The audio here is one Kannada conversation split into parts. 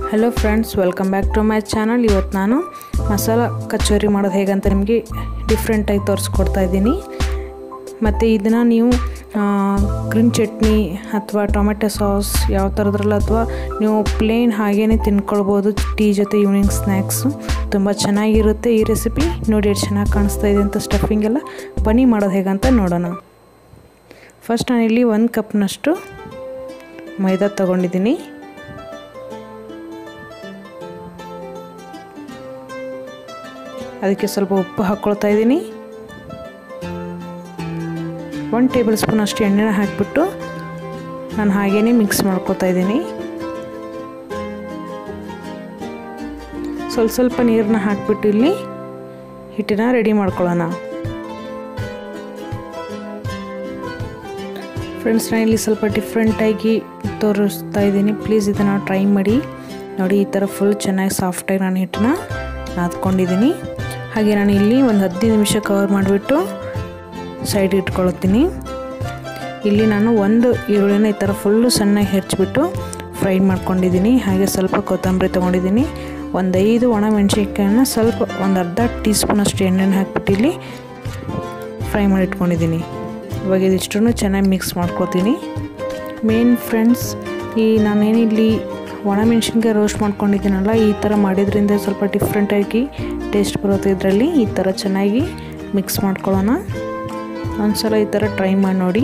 hello friends welcome back to my channel ಇವತ್ತು ನಾನು ಮಸಾಲ ಕಚೋರಿ ಮಾಡೋದು ಹೇಗಂತ ನಿಮಗೆ ಡಿಫ್ರೆಂಟಾಗಿ ತೋರಿಸ್ಕೊಡ್ತಾ ಇದ್ದೀನಿ ಮತ್ತು ಇದನ್ನು ನೀವು ಗ್ರೀನ್ ಚಟ್ನಿ ಅಥವಾ ಟೊಮೆಟೊ ಸಾಸ್ ಯಾವ ಥರದ್ರಲ್ಲ ಅಥವಾ ನೀವು ಪ್ಲೇನ್ ಹಾಗೇ ತಿನ್ಕೊಳ್ಬೋದು ಟೀ ಜೊತೆ ಈವ್ನಿಂಗ್ ಸ್ನ್ಯಾಕ್ಸು ತುಂಬ ಚೆನ್ನಾಗಿರುತ್ತೆ ಈ ರೆಸಿಪಿ ನೋಡಿ ಎಷ್ಟು ಚೆನ್ನಾಗಿ ಕಾಣಿಸ್ತಾ ಇದೆ ಅಂತ ಸ್ಟಫಿಂಗ್ ಎಲ್ಲ ಬನ್ನಿ ಮಾಡೋದು ಹೇಗಂತ ನೋಡೋಣ ಫಸ್ಟ್ ನಾನಿಲ್ಲಿ ಒಂದು ಕಪ್ನಷ್ಟು ಮೈದಾ ತೊಗೊಂಡಿದ್ದೀನಿ ಅದಕ್ಕೆ ಸ್ವಲ್ಪ ಉಪ್ಪು ಹಾಕ್ಕೊಳ್ತಾ ಇದ್ದೀನಿ ಒನ್ ಟೇಬಲ್ ಸ್ಪೂನ್ ಅಷ್ಟು ಎಣ್ಣೆನ ಹಾಕಿಬಿಟ್ಟು ನಾನು ಹಾಗೇ ಮಿಕ್ಸ್ ಮಾಡ್ಕೊತಾ ಇದ್ದೀನಿ ಸ್ವಲ್ಪ ಸ್ವಲ್ಪ ನೀರನ್ನ ಹಾಕ್ಬಿಟ್ಟು ಇಲ್ಲಿ ಹಿಟ್ಟನ್ನ ರೆಡಿ ಮಾಡ್ಕೊಳ್ಳೋಣ ಫ್ರೆಂಡ್ಸ್ ನಾನು ಇಲ್ಲಿ ಸ್ವಲ್ಪ ಡಿಫ್ರೆಂಟಾಗಿ ತೋರಿಸ್ತಾ ಇದ್ದೀನಿ ಪ್ಲೀಸ್ ಇದನ್ನು ಟ್ರೈ ಮಾಡಿ ನೋಡಿ ಈ ಥರ ಫುಲ್ ಚೆನ್ನಾಗಿ ಸಾಫ್ಟಾಗಿ ನಾನು ಹಿಟ್ಟನ್ನ ನಾದ್ಕೊಂಡಿದ್ದೀನಿ ಹಾಗೆ ನಾನು ಇಲ್ಲಿ ಒಂದು ಹದಿನೈದು ನಿಮಿಷ ಕವರ್ ಮಾಡಿಬಿಟ್ಟು ಸೈಡ್ ಇಟ್ಕೊಳ್ತೀನಿ ಇಲ್ಲಿ ನಾನು ಒಂದು ಈರುಳ್ಳಿನ ಈ ಥರ ಫುಲ್ಲು ಸಣ್ಣಗೆ ಹೆಚ್ಚಿಬಿಟ್ಟು ಫ್ರೈ ಮಾಡ್ಕೊಂಡಿದ್ದೀನಿ ಹಾಗೆ ಸ್ವಲ್ಪ ಕೊತ್ತಂಬರಿ ತೊಗೊಂಡಿದ್ದೀನಿ ಒಂದು ಐದು ಒಣ ಮೆಣಸಿನ್ಕಾಯನ್ನ ಸ್ವಲ್ಪ ಒಂದು ಅರ್ಧ ಟೀ ಸ್ಪೂನಷ್ಟು ಎಣ್ಣೆನ ಹಾಕ್ಬಿಟ್ಟು ಇಲ್ಲಿ ಫ್ರೈ ಮಾಡಿ ಇಟ್ಕೊಂಡಿದ್ದೀನಿ ಇವಾಗ ಇದಿಷ್ಟನ್ನು ಚೆನ್ನಾಗಿ ಮಿಕ್ಸ್ ಮಾಡ್ಕೊತೀನಿ ಮೇನ್ ಫ್ರೆಂಡ್ಸ್ ಈ ನಾನೇನಿಲ್ಲಿ ಒಣ ಮೆಣಸಿನ್ಕಾಯಿ ರೋಸ್ಟ್ ಮಾಡ್ಕೊಂಡಿದ್ದೀನಲ್ಲ ಈ ಥರ ಮಾಡಿದ್ರಿಂದ ಸ್ವಲ್ಪ ಡಿಫ್ರೆಂಟಾಗಿ ಟೇಸ್ಟ್ ಬರುತ್ತೆ ಇದರಲ್ಲಿ ಈ ಥರ ಚೆನ್ನಾಗಿ ಮಿಕ್ಸ್ ಮಾಡ್ಕೊಳ್ಳೋಣ ಒಂದ್ಸಲ ಈ ಥರ ಟ್ರೈ ಮಾಡಿ ನೋಡಿ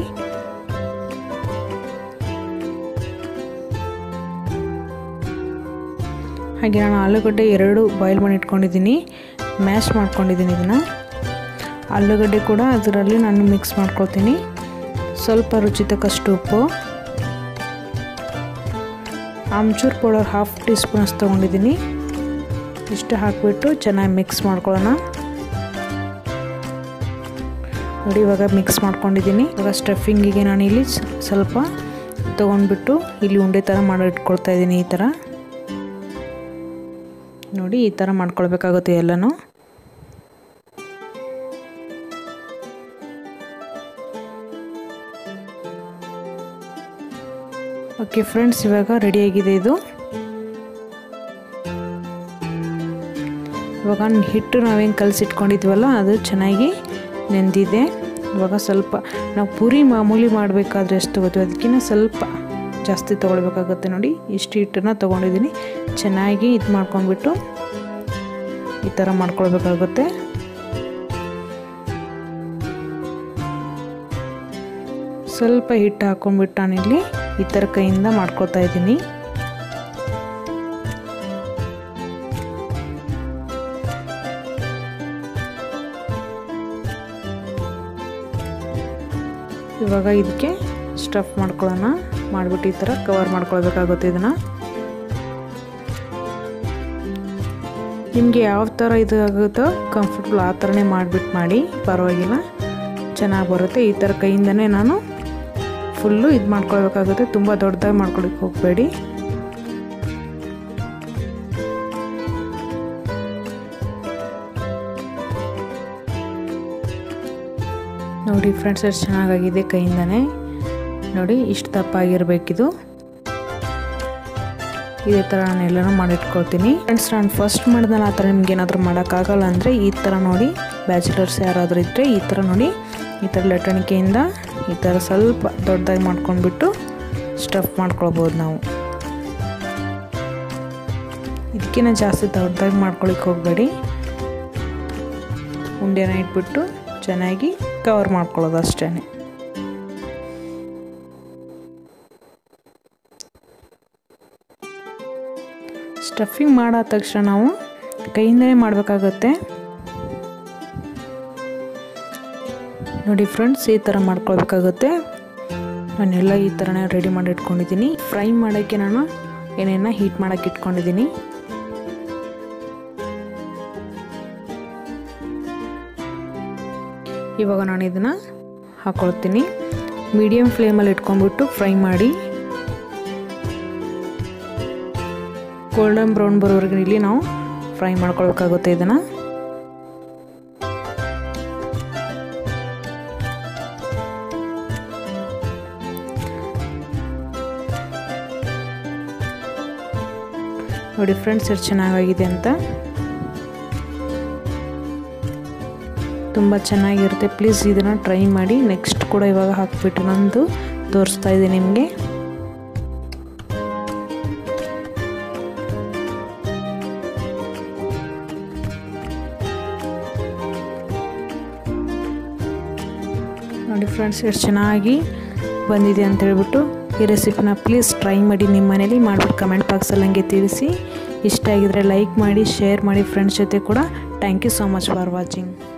ಹಾಗೆ ನಾನು ಆಲೂಗಡ್ಡೆ ಎರಡು ಬಾಯ್ಲ್ ಮಾಡಿ ಇಟ್ಕೊಂಡಿದ್ದೀನಿ ಮ್ಯಾಶ್ ಮಾಡ್ಕೊಂಡಿದ್ದೀನಿ ಇದನ್ನು ಆಲೂಗಡ್ಡೆ ಕೂಡ ಅದರಲ್ಲಿ ನಾನು ಮಿಕ್ಸ್ ಮಾಡ್ಕೊಳ್ತೀನಿ ಸ್ವಲ್ಪ ರುಚಿ ತಕ್ಕಷ್ಟು ಉಪ್ಪು amchur powder half teaspoon ಅಷ್ಟು ತೊಗೊಂಡಿದ್ದೀನಿ ಇಷ್ಟು ಹಾಕಿಬಿಟ್ಟು ಚೆನ್ನಾಗಿ ಮಿಕ್ಸ್ ಮಾಡ್ಕೊಳ್ಳೋಣ ನೋಡಿ ಇವಾಗ ಮಿಕ್ಸ್ ಮಾಡ್ಕೊಂಡಿದ್ದೀನಿ ಇವಾಗ ಸ್ಟಫಿಂಗಿಗೆ ನಾನು ಇಲ್ಲಿ ಸ್ವಲ್ಪ ತೊಗೊಂಡ್ಬಿಟ್ಟು ಇಲ್ಲಿ ಉಂಡೆ ಥರ ಮಾಡಿ ಇಟ್ಕೊಳ್ತಾ ಇದ್ದೀನಿ ಈ ಥರ ನೋಡಿ ಈ ಥರ ಮಾಡ್ಕೊಳ್ಬೇಕಾಗುತ್ತೆ ಎಲ್ಲನೂ ಓಕೆ ಫ್ರೆಂಡ್ಸ್ ಇವಾಗ ರೆಡಿಯಾಗಿದೆ ಇದು ಇವಾಗ ಹಿಟ್ಟು ನಾವೇನು ಕಲಸಿಟ್ಕೊಂಡಿದ್ವಲ್ಲ ಅದು ಚೆನ್ನಾಗಿ ನೆಂದಿದೆ ಇವಾಗ ಸ್ವಲ್ಪ ನಾವು ಪೂರಿ ಮಾಮೂಲಿ ಮಾಡಬೇಕಾದ್ರೆ ಎಷ್ಟು ತಗೋತೀವಿ ಅದಕ್ಕಿಂತ ಸ್ವಲ್ಪ ಜಾಸ್ತಿ ತೊಗೊಳ್ಬೇಕಾಗುತ್ತೆ ನೋಡಿ ಇಷ್ಟು ಹಿಟ್ಟನ್ನು ತೊಗೊಂಡಿದ್ದೀನಿ ಚೆನ್ನಾಗಿ ಇದು ಮಾಡ್ಕೊಂಡ್ಬಿಟ್ಟು ಈ ಥರ ಮಾಡ್ಕೊಳ್ಬೇಕಾಗುತ್ತೆ ಸ್ವಲ್ಪ ಹಿಟ್ಟು ಹಾಕೊಂಡ್ಬಿಟ್ಟು ನಾನಿಲ್ಲಿ ಈ ಥರ ಕೈಯಿಂದ ಮಾಡ್ಕೊತಾ ಇದ್ದೀನಿ ಇವಾಗ ಇದಕ್ಕೆ ಸ್ಟಫ್ ಮಾಡ್ಕೊಳ್ಳೋಣ ಮಾಡಿಬಿಟ್ಟು ಈ ಥರ ಕವರ್ ಮಾಡ್ಕೊಳ್ಬೇಕಾಗುತ್ತೆ ಇದನ್ನು ನಿಮಗೆ ಯಾವ ಥರ ಇದು ಆಗುತ್ತೋ ಕಂಫರ್ಟಬಲ್ ಆ ಥರನೇ ಮಾಡಿಬಿಟ್ಟು ಮಾಡಿ ಪರವಾಗಿಲ್ಲ ಚೆನ್ನಾಗಿ ಬರುತ್ತೆ ಈ ಥರ ಕೈಯಿಂದನೇ ನಾನು ಫುಲ್ಲು ಇದು ಮಾಡ್ಕೊಳ್ಬೇಕಾಗುತ್ತೆ ತುಂಬ ದೊಡ್ಡದಾಗಿ ಮಾಡ್ಕೊಳಕ್ಕೆ ಹೋಗಬೇಡಿ ನೋಡಿ ಫ್ರೆಂಡ್ಸ್ ಎಷ್ಟು ಚೆನ್ನಾಗಾಗಿದೆ ಕೈಯಿಂದನೇ ನೋಡಿ ಇಷ್ಟು ದಪ್ಪಾಗಿರಬೇಕಿದು ಇದೇ ಥರ ನಾನು ಎಲ್ಲನೂ ಮಾಡಿಟ್ಕೊಳ್ತೀನಿ ಫ್ರೆಂಡ್ಸ್ ನಾನು ಫಸ್ಟ್ ಮಾಡಿದ್ನಲ್ಲ ಆ ಥರ ನಿಮ್ಗೆ ಏನಾದರೂ ಮಾಡೋಕ್ಕಾಗಲ್ಲ ಅಂದರೆ ಈ ಥರ ನೋಡಿ ಬ್ಯಾಚುಲರ್ಸ್ ಯಾರಾದರೂ ಇದ್ದರೆ ಈ ಥರ ನೋಡಿ ಈ ಥರ ಲಟ್ಟಣಿಕೆಯಿಂದ ಈ ಥರ ಸ್ವಲ್ಪ ದೊಡ್ಡದಾಗಿ ಮಾಡ್ಕೊಂಡ್ಬಿಟ್ಟು ಸ್ಟಫ್ ಮಾಡ್ಕೊಳ್ಬೋದು ನಾವು ಇದಕ್ಕಿಂತ ಜಾಸ್ತಿ ದೊಡ್ಡದಾಗಿ ಮಾಡ್ಕೊಳಿಕ್ಕೆ ಹೋಗಬೇಡಿ ಉಂಡೆನ ಇಟ್ಬಿಟ್ಟು ಚೆನ್ನಾಗಿ ಕವರ್ ಮಾಡ್ಕೊಳ್ಳೋದು ಅಷ್ಟೇ ಸ್ಟಫಿಂಗ್ ಮಾಡೋ ತಕ್ಷಣ ನಾವು ಕೈಯಿಂದಲೇ ಮಾಡಬೇಕಾಗತ್ತೆ ನೋಡಿ ಫ್ರೆಂಡ್ಸ್ ಈ ಥರ ಮಾಡ್ಕೊಳ್ಬೇಕಾಗುತ್ತೆ ನಾನೆಲ್ಲ ಈ ಥರನೇ ರೆಡಿ ಮಾಡಿ ಇಟ್ಕೊಂಡಿದ್ದೀನಿ ಫ್ರೈ ಮಾಡೋಕ್ಕೆ ನಾನು ಏನೇನ ಹೀಟ್ ಮಾಡೋಕ್ಕೆ ಇಟ್ಕೊಂಡಿದ್ದೀನಿ ಇವಾಗ ನಾನು ಇದನ್ನು ಹಾಕ್ಕೊಳ್ತೀನಿ ಮೀಡಿಯಮ್ ಫ್ಲೇಮಲ್ಲಿ ಇಟ್ಕೊಂಡ್ಬಿಟ್ಟು ಫ್ರೈ ಮಾಡಿ ಗೋಲ್ಡನ್ ಬ್ರೌನ್ ಬರೋವರೆಗೆ ಇಲ್ಲಿ ನಾವು ಫ್ರೈ ಮಾಡ್ಕೊಳ್ಬೇಕಾಗುತ್ತೆ ಇದನ್ನು ನೋಡಿ ಫ್ರೆಂಡ್ಸ್ ಎಷ್ಟು ಚೆನ್ನಾಗಾಗಿದೆ ಅಂತ ತುಂಬ ಚೆನ್ನಾಗಿರುತ್ತೆ ಪ್ಲೀಸ್ ಇದನ್ನು ಟ್ರೈ ಮಾಡಿ ನೆಕ್ಸ್ಟ್ ಕೂಡ ಇವಾಗ ಹಾಕ್ಬಿಟ್ಟು ನಂದು ತೋರಿಸ್ತಾ ಇದ್ದೀನಿ ನಿಮಗೆ ನೋಡಿ ಫ್ರೆಂಡ್ಸ್ ಎಷ್ಟು ಚೆನ್ನಾಗಿ ಬಂದಿದೆ ಅಂತ ಹೇಳ್ಬಿಟ್ಟು ಈ ರೆಸಿಪಿನ ಪ್ಲೀಸ್ ಟ್ರೈ ಮಾಡಿ ನಿಮ್ಮ ಮನೇಲಿ ಮಾಡಿಬಿಟ್ಟು ಕಮೆಂಟ್ ಬಾಕ್ಸಲ್ಲಿ ನನಗೆ ತಿಳಿಸಿ ಇಷ್ಟ ಆಗಿದ್ರೆ ಲೈಕ್ ಮಾಡಿ ಶೇರ್ ಮಾಡಿ ಫ್ರೆಂಡ್ಸ್ ಜೊತೆ ಕೂಡ thank you so much for watching